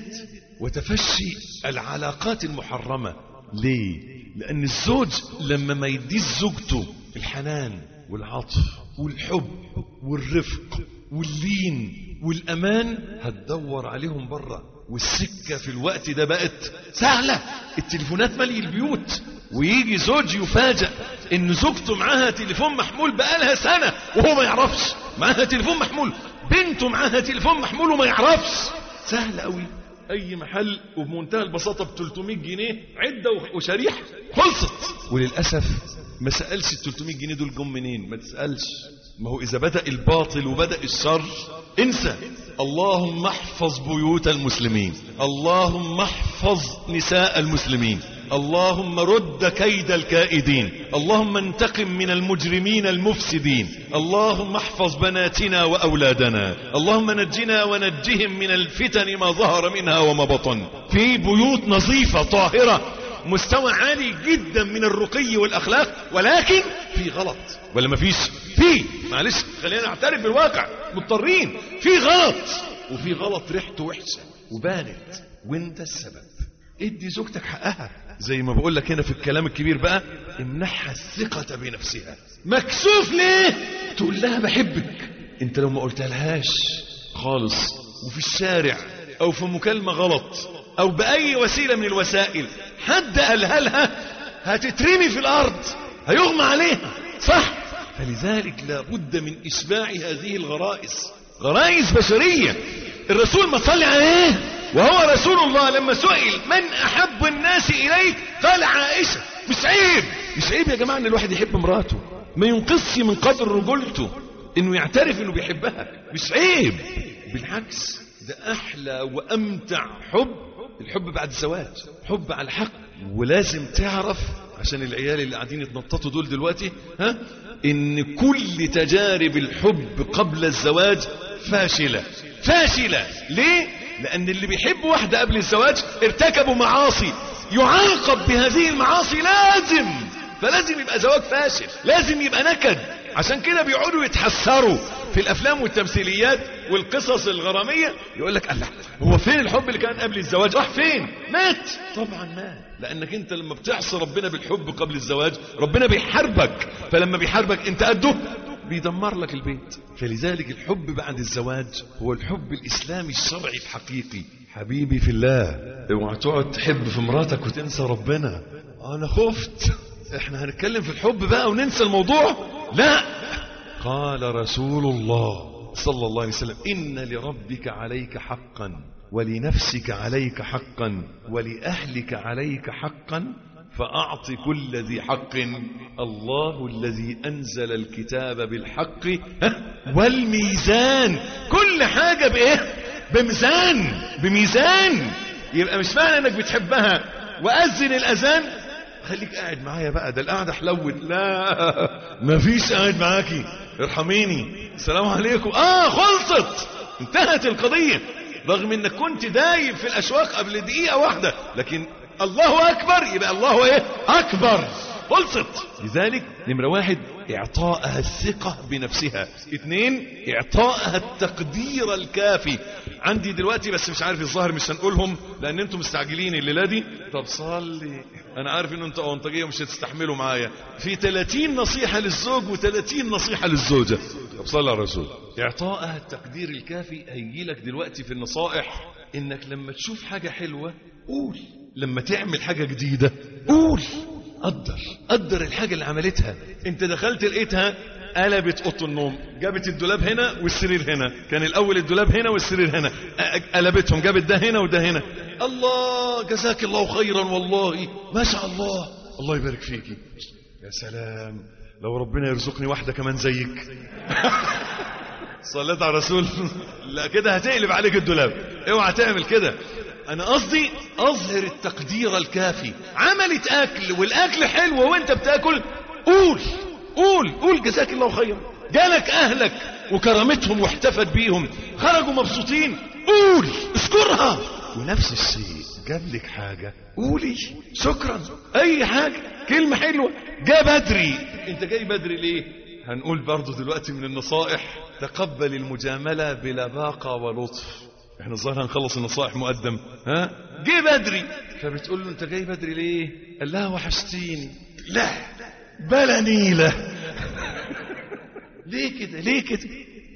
وتفشي العلاقات المحرمة ليه؟ لأن الزوج لما ما يديش زوجته الحنان والعطف والحب والرفق واللين والأمان هتدور عليهم بره والسكة في الوقت ده بقت سهلة التليفونات مالي البيوت ويجي زوج يفاجأ ان زوجته معاها تليفون محمول بقالها سنة وهو ما يعرفش معاها تليفون محمول بنته معاها تليفون محمول وما يعرفش سهل قوي اي محل وبمنتهى البساطة ب 300 جنيه عدة وشريحة خلصت وللأسف ما سألش ال 300 جنيه دول جم منين ما تسألش ما هو إذا بدأ الباطل وبدأ الشر انسى اللهم احفظ بيوت المسلمين اللهم احفظ نساء المسلمين اللهم رد كيد الكائدين اللهم انتقم من المجرمين المفسدين اللهم احفظ بناتنا وأولادنا اللهم نجنا ونجهم من الفتن ما ظهر منها وما بطن في بيوت نظيفة طاهرة مستوى عالي جدا من الرقي والأخلاق ولكن في غلط ولا ما فيش في معلش خلينا نعترف بالواقع مضطرين في غلط وفي غلط ريحته وحشة وبانت وانت السبب ادي زوجتك حقها زي ما بقول لك هنا في الكلام الكبير بقى امنحها الثقة بنفسها مكسوف ليه تقول لها بحبك انت لو ما قلتها لهاش خالص وفي الشارع او في مكالمة غلط او باي وسيلة من الوسائل حد قالها لها هتترمي في الارض هيغمى عليها صح فلذلك لابد من اشباع هذه الغرائز غرائز بشرية الرسول ما صلي عليه وهو رسول الله لما سئل من احب الناس اليك قال عائشة مش عيب مش عيب يا جماعة ان الواحد يحب مراته ما ينقصش من قدر رجولته انه يعترف انه بيحبها مش عيب بالعكس ده احلى وامتع حب الحب بعد الزواج حب على الحق ولازم تعرف عشان العيال اللي قاعدين يتنططوا دول دلوقتي ها ان كل تجارب الحب قبل الزواج فاشلة فاشلة ليه لان اللي بيحب واحدة قبل الزواج ارتكبوا معاصي يعاقب بهذه المعاصي لازم فلازم يبقى زواج فاشل لازم يبقى نكد عشان كده بيقعدوا يتحسروا في الافلام والتمثيليات والقصص الغرامية يقول لك الله هو فين الحب اللي كان قبل الزواج راح فين مات طبعا مات لانك انت لما بتعصي ربنا بالحب قبل الزواج ربنا بيحاربك فلما بيحاربك انت قده بيدمر لك البيت فلذلك الحب بعد الزواج هو الحب الاسلامي الشرعي الحقيقي حبيبي في الله اوعى تقعد تحب في مراتك وتنسى ربنا انا خفت احنا هنتكلم في الحب بقى وننسى الموضوع لا قال رسول الله صلى الله عليه وسلم إن لربك عليك حقا ولنفسك عليك حقا ولأهلك عليك حقا فأعط كل ذي حق الله الذي أنزل الكتاب بالحق والميزان كل حاجة بإيه بميزان بميزان يبقى مش معنى انك بتحبها وأذن الأذان خليك قاعد معايا بقى ده القعدة حلوت لا مفيش قاعد معاكي ارحميني السلام عليكم اه خلصت انتهت القضية رغم انك كنت دايب في الاشواق قبل دقيقة واحدة لكن الله اكبر يبقى الله ايه اكبر خلصت لذلك نمرة واحد اعطائها الثقة بنفسها اثنين اعطائها التقدير الكافي عندي دلوقتي بس مش عارف الظاهر مش هنقولهم لان انتم مستعجلين الليلة دي طب صلي انا عارف ان انتوا اونطاجية مش هتستحملوا معايا في 30 نصيحة للزوج و30 نصيحة للزوجة طب صلي على الرسول اعطائها التقدير الكافي هيجي لك دلوقتي في النصائح انك لما تشوف حاجة حلوة قول لما تعمل حاجة جديدة قول قدر قدر الحاجة اللي عملتها انت دخلت لقيتها قلبت اوضه النوم جابت الدولاب هنا والسرير هنا كان الاول الدولاب هنا والسرير هنا أ- قلبتهم جابت ده هنا وده هنا الله جزاك الله خيرا والله ما شاء الله الله يبارك فيكي يا سلام لو ربنا يرزقني واحدة كمان زيك صليت على الرسول لا كده هتقلب عليك الدولاب اوعى تعمل كده انا قصدي اظهر التقدير الكافي عملت اكل والاكل حلو وانت بتاكل قول قول قول جزاك الله خيرا جالك اهلك وكرمتهم واحتفت بيهم خرجوا مبسوطين قول اذكرها ونفس الشيء جاب لك حاجة قولي شكرا اي حاجة كلمة حلوة جاء بدري انت جاي بدري ليه هنقول برضو دلوقتي من النصائح تقبل المجاملة بلباقة ولطف احنا الظاهر هنخلص النصائح مقدم ها جه بدري فبتقول له انت جاي بدري ليه قال لها وحشتيني لا بلا نيلة ليه كده ليه كده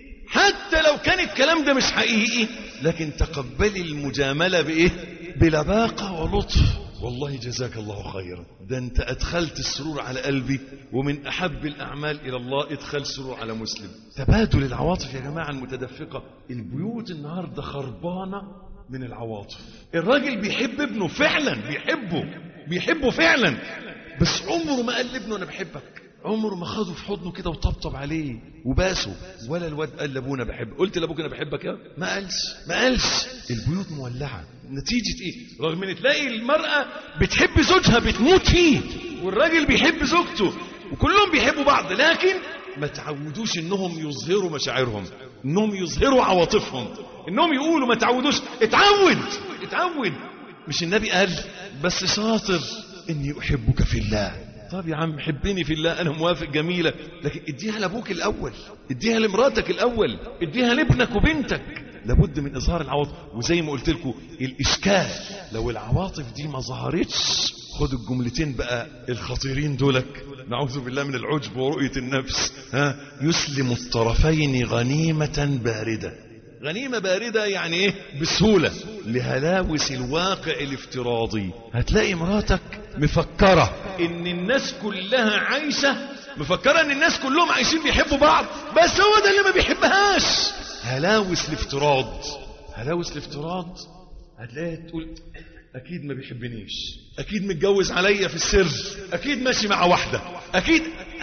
حتى لو كان الكلام ده مش حقيقي لكن تقبلي المجاملة بإيه بلباقة ولطف والله جزاك الله خيرا ده انت ادخلت السرور على قلبي ومن احب الاعمال الى الله ادخال سرور على مسلم تبادل العواطف يا جماعة المتدفقة البيوت النهاردة خربانة من العواطف الراجل بيحب ابنه فعلا بيحبه بيحبه فعلا بس عمره ما قال لابنه انا بحبك عمره ما خده في حضنه كده وطبطب عليه وباسه ولا الواد قال لابونا بحب قلت لابوك انا بحبك يا ما قالش ما قالش البيوت مولعه نتيجه ايه رغم ان تلاقي المراه بتحب زوجها بتموت فيه والراجل بيحب زوجته وكلهم بيحبوا بعض لكن ما تعودوش انهم يظهروا مشاعرهم انهم يظهروا عواطفهم انهم يقولوا ما تعودوش اتعود اتعود مش النبي قال بس شاطر اني احبك في الله طب يا عم حبني في الله انا موافق جميلة لكن اديها لابوك الاول اديها لمراتك الاول اديها لابنك وبنتك لابد من اظهار العواطف وزي ما قلت لكم الاشكال لو العواطف دي ما ظهرتش خدوا الجملتين بقى الخطيرين دولك نعوذ بالله من العجب ورؤية النفس ها يسلم الطرفين غنيمة باردة غنيمة باردة يعني ايه بسهولة لهلاوس الواقع الافتراضي هتلاقي مراتك مفكرة ان الناس كلها عايشة مفكرة ان الناس كلهم عايشين بيحبوا بعض بس هو ده اللي ما بيحبهاش هلاوس الافتراض هلاوس الافتراض هتلاقيها تقول اكيد ما بيحبنيش اكيد متجوز عليا في السر اكيد ماشي مع واحدة اكيد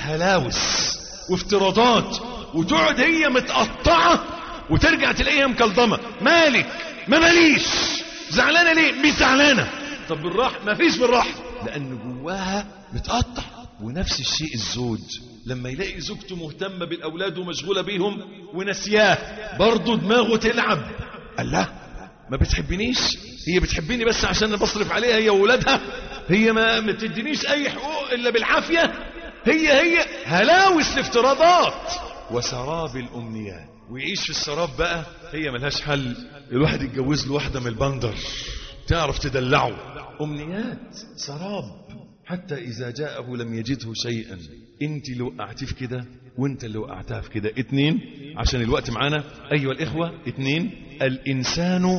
هلاوس وافتراضات وتقعد هي متقطعة وترجع تلاقيها مكلضمة مالك ما ماليش زعلانة ليه مش زعلانة طب بالراحة ما فيش بالراحة لأن جواها متقطع ونفس الشيء الزوج لما يلاقي زوجته مهتمة بالأولاد ومشغولة بيهم ونسياه برضه دماغه تلعب قال لا ما بتحبنيش هي بتحبني بس عشان انا بصرف عليها هي وولادها هي ما بتدينيش اي حقوق الا بالعافيه هي هي هلاوس الافتراضات وسراب الامنيات ويعيش في السراب بقى هي ملهاش حل الواحد يتجوز له واحده من البندر تعرف تدلعه امنيات سراب حتى اذا جاءه لم يجده شيئا انت اللي وقعتيه في كده وانت اللي وقعتها في كده اتنين عشان الوقت معانا ايها الاخوه اتنين الانسان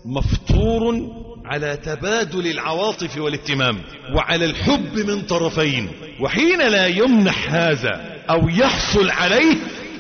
مفطور على تبادل العواطف والاهتمام وعلى الحب من طرفين وحين لا يمنح هذا او يحصل عليه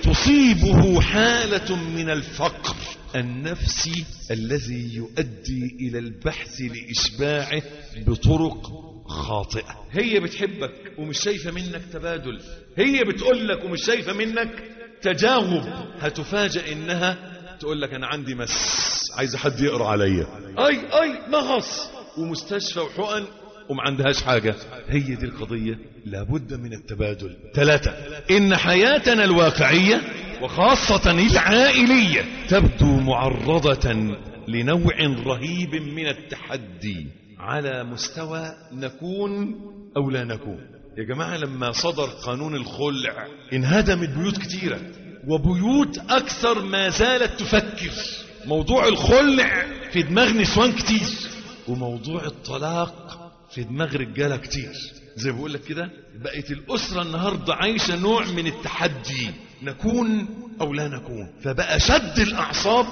تصيبه حالة من الفقر النفسي الذي يؤدي إلى البحث لإشباعه بطرق خاطئة هي بتحبك ومش شايفة منك تبادل هي بتقول لك ومش شايفة منك تجاوب هتفاجأ إنها تقول لك أنا عندي مس عايز حد يقرأ عليا أي أي مغص ومستشفى وحقن وما عندهاش حاجة هي دي القضية لابد من التبادل ثلاثة إن حياتنا الواقعية وخاصة العائلية تبدو معرضة لنوع رهيب من التحدي على مستوى نكون أو لا نكون يا جماعة لما صدر قانون الخلع انهدمت بيوت كتيرة وبيوت أكثر ما زالت تفكر موضوع الخلع في دماغ نسوان كتير وموضوع الطلاق في دماغ رجالة كتير زي ما بقول لك كده بقت الأسرة النهاردة عايشة نوع من التحدي نكون أو لا نكون فبقى شد الأعصاب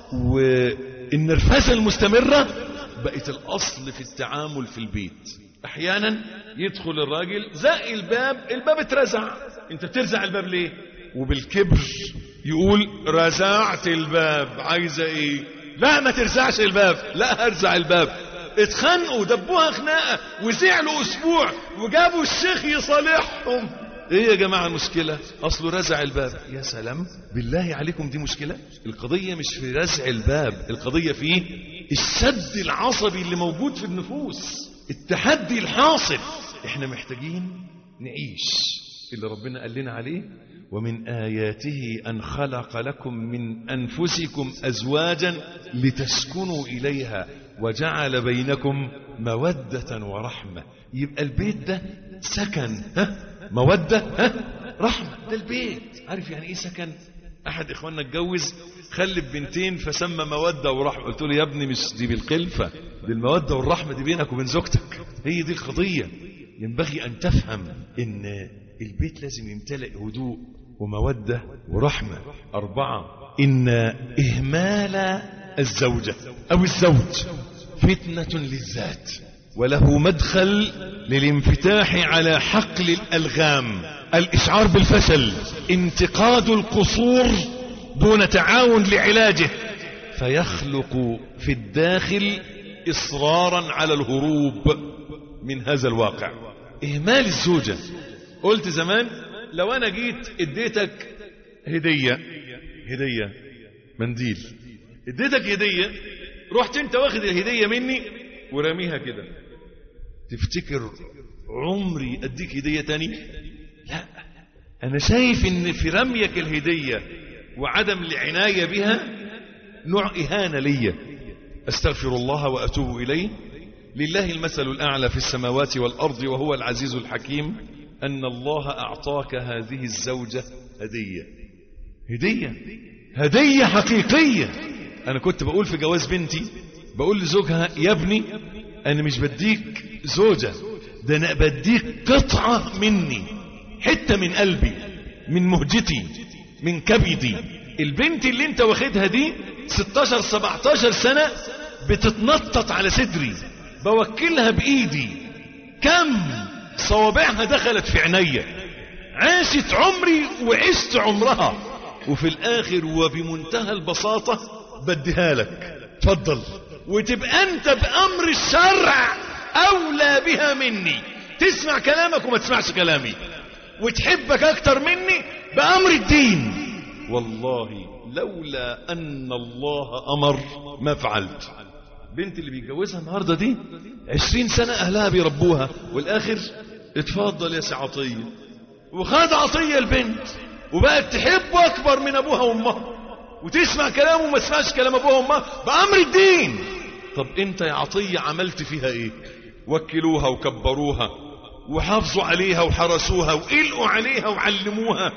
والنرفزة المستمرة بقت الأصل في التعامل في البيت أحيانا يدخل الراجل زق الباب الباب اترزع انت بترزع الباب ليه وبالكبر يقول رزعت الباب عايزة ايه لا ما ترزعش الباب لا هرزع الباب اتخانقوا دبوها خناقة وزعلوا اسبوع وجابوا الشيخ يصالحهم ايه يا جماعة المشكلة اصله رزع الباب يا سلام بالله عليكم دي مشكلة القضية مش في رزع الباب القضية في الشد العصبي اللي موجود في النفوس التحدي الحاصل احنا محتاجين نعيش اللي ربنا قال لنا عليه ومن آياته أن خلق لكم من أنفسكم أزواجا لتسكنوا إليها وجعل بينكم مودة ورحمة يبقى البيت ده سكن ها مودة ها رحمة ده البيت عارف يعني ايه سكن احد اخواننا اتجوز خلف بنتين فسمى مودة ورحمة قلت له يا ابني مش دي بالخلفة دي المودة والرحمة دي بينك وبين زوجتك هي دي القضية ينبغي ان تفهم ان البيت لازم يمتلئ هدوء ومودة ورحمة أربعة إن إهمال الزوجة أو الزوج فتنة للذات وله مدخل للانفتاح على حقل الألغام الإشعار بالفشل انتقاد القصور دون تعاون لعلاجه فيخلق في الداخل إصرارا على الهروب من هذا الواقع إهمال الزوجة قلت زمان لو أنا جيت اديتك هدية هدية منديل اديتك هدية رحت انت واخد الهدية مني ورميها كده تفتكر عمري اديك هدية تاني لا انا شايف ان في رميك الهدية وعدم العناية بها نوع اهانة ليا استغفر الله واتوب اليه لله المثل الاعلى في السماوات والارض وهو العزيز الحكيم ان الله اعطاك هذه الزوجة هدية هدية هدية حقيقية انا كنت بقول في جواز بنتي بقول لزوجها يا ابني انا مش بديك زوجة ده انا بديك قطعة مني حتة من قلبي من مهجتي من كبدي البنت اللي انت واخدها دي 16 17 سنة بتتنطط على صدري بوكلها بايدي كم صوابعها دخلت في عينيا عاشت عمري وعشت عمرها وفي الاخر وبمنتهى البساطة بديها لك تفضل وتبقى انت بامر الشرع اولى بها مني تسمع كلامك وما تسمعش كلامي وتحبك اكتر مني بامر الدين والله لولا ان الله امر ما فعلت بنت اللي بيتجوزها النهارده دي عشرين سنة اهلها بيربوها والاخر اتفضل يا سي عطية وخد عطية البنت وبقت تحبه اكبر من ابوها وامها وتسمع كلامه وما تسمعش كلام ابوها وامها بامر الدين طب انت يا عطية عملت فيها ايه وكلوها وكبروها وحافظوا عليها وحرسوها وقلقوا عليها وعلموها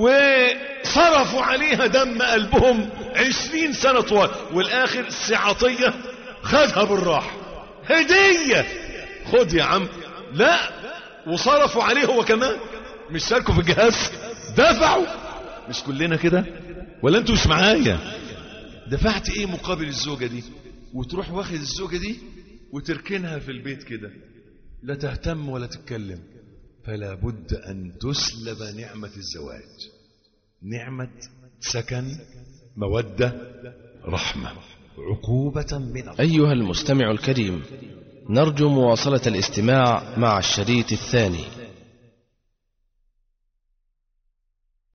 وصرفوا عليها دم قلبهم عشرين سنة طوال والاخر السعطية خدها بالراحة هدية خد يا عم لا وصرفوا عليه هو كمان مش شاركوا في الجهاز دفعوا مش كلنا كده ولا انتوا مش معايا دفعت ايه مقابل الزوجة دي وتروح واخد الزوجة دي وتركنها في البيت كده لا تهتم ولا تتكلم فلا بد أن تسلب نعمة الزواج نعمة سكن مودة رحمة عقوبة من الله أيها المستمع الكريم نرجو مواصلة الاستماع مع الشريط الثاني